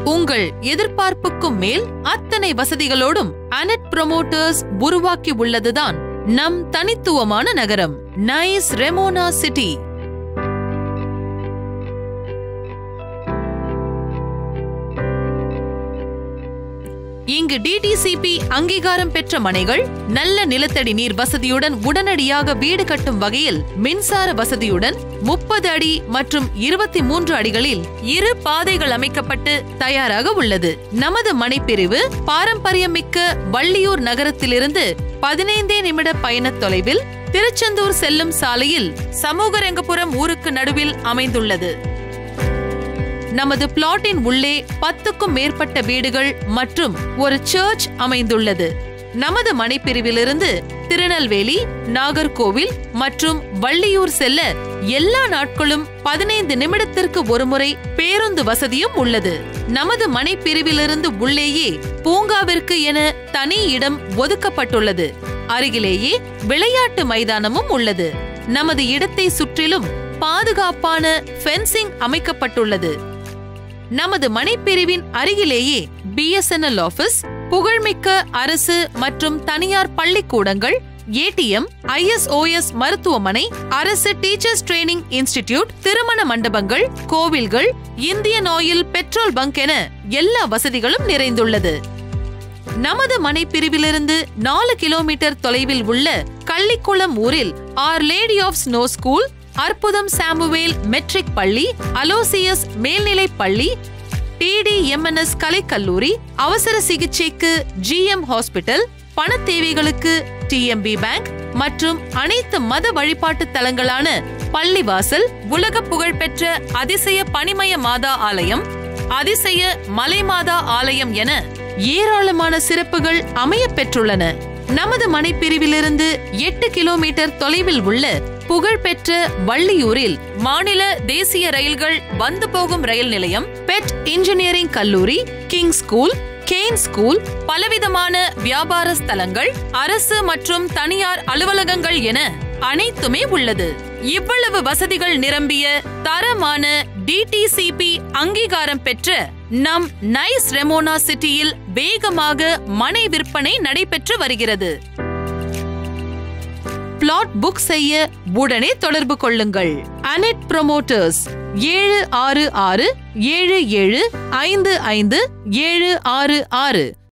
உங்கள் எதிர்பார்ப்புக்கும் மேல் அத்தனை வசதிகளோடும் அனட் ப்ரொமோட்டர்ஸ் உருவாக்கி உள்ளதுதான் நம் தனித்துவமான நகரம் நைஸ் ரெமோனா சிட்டி இங்கு டிடிசிபி அங்கீகாரம் பெற்ற மனைகள் நல்ல நிலத்தடி நீர் வசதியுடன் உடனடியாக வீடு கட்டும் வகையில் மின்சார வசதியுடன் முப்பது அடி மற்றும் இருபத்தி மூன்று அடிகளில் இரு பாதைகள் அமைக்கப்பட்டு தயாராக உள்ளது நமது மனைப்பிரிவு பாரம்பரியமிக்க வள்ளியூர் நகரத்திலிருந்து பதினைந்தே நிமிட பயணத் தொலைவில் திருச்செந்தூர் செல்லும் சாலையில் சமூகரங்கபுரம் ஊருக்கு நடுவில் அமைந்துள்ளது நமது பிளாட்டின் உள்ளே பத்துக்கும் மேற்பட்ட வீடுகள் மற்றும் ஒரு சர்ச் அமைந்துள்ளது நமது மனைப்பிரிவிலிருந்து திருநெல்வேலி நாகர்கோவில் மற்றும் வள்ளியூர் செல்ல எல்லா நாட்களும் பதினைந்து நிமிடத்திற்கு ஒருமுறை பேருந்து வசதியும் உள்ளது நமது மனைப்பிரிவிலிருந்து உள்ளேயே பூங்காவிற்கு என தனி இடம் ஒதுக்கப்பட்டுள்ளது அருகிலேயே விளையாட்டு மைதானமும் உள்ளது நமது இடத்தை சுற்றிலும் பாதுகாப்பான ஃபென்சிங் அமைக்கப்பட்டுள்ளது நமது மனைப்பிரிவின் அருகிலேயே பிஎஸ்என்எல் ஆபீஸ் புகழ்மிக்க அரசு மற்றும் தனியார் பள்ளிக்கூடங்கள் ஏடிஎம் ஐஎஸ்ஓஎஸ் மருத்துவமனை அரசு டீச்சர்ஸ் ட்ரைனிங் இன்ஸ்டிடியூட் திருமண மண்டபங்கள் கோவில்கள் இந்தியன் ஆயில் பெட்ரோல் பங்க் என எல்லா வசதிகளும் நிறைந்துள்ளது நமது மனைப்பிரிவிலிருந்து நாலு கிலோமீட்டர் தொலைவில் உள்ள கள்ளிக்குளம் ஊரில் our lady of snow school அற்புதம் சாமுவேல் மெட்ரிக் பள்ளி அலோசியஸ் மேல்நிலைப் பள்ளி டிடிஎம்என்எஸ் கலைக்கல்லூரி அவசர சிகிச்சைக்கு ஜிஎம் ஹாஸ்பிட்டல் பண தேவைகளுக்கு டிஎம்பி பேங்க் மற்றும் அனைத்து மத வழிபாட்டு தலங்களான பள்ளிவாசல் உலக புகழ்பெற்ற அதிசய பனிமய மாதா ஆலயம் அதிசய மலைமாதா ஆலயம் என ஏராளமான சிறப்புகள் அமையப் பெற்றுள்ளன நமது மனைப்பிரிவிலிருந்து எட்டு கிலோமீட்டர் தொலைவில் உள்ள புகழ்பெற்ற வள்ளியூரில் மாநில தேசிய ரயில்கள் வந்து போகும் ரயில் நிலையம் பெட் இன்ஜினியரிங் கல்லூரி கிங் ஸ்கூல் கேன் ஸ்கூல் பலவிதமான வியாபார ஸ்தலங்கள் அரசு மற்றும் தனியார் அலுவலகங்கள் என அனைத்துமே உள்ளது இவ்வளவு வசதிகள் நிரம்பிய தரமான டிடிசிபி அங்கீகாரம் பெற்ற நம் நைஸ் ரெமோனா சிட்டியில் வேகமாக மனை விற்பனை நடைபெற்று வருகிறது பிளாட் புக் செய்ய உடனே தொடர்பு கொள்ளுங்கள் அனெட் ப்ரொமோட்டர்ஸ் ஏழு ஆறு ஆறு ஏழு ஏழு ஐந்து ஐந்து ஏழு ஆறு ஆறு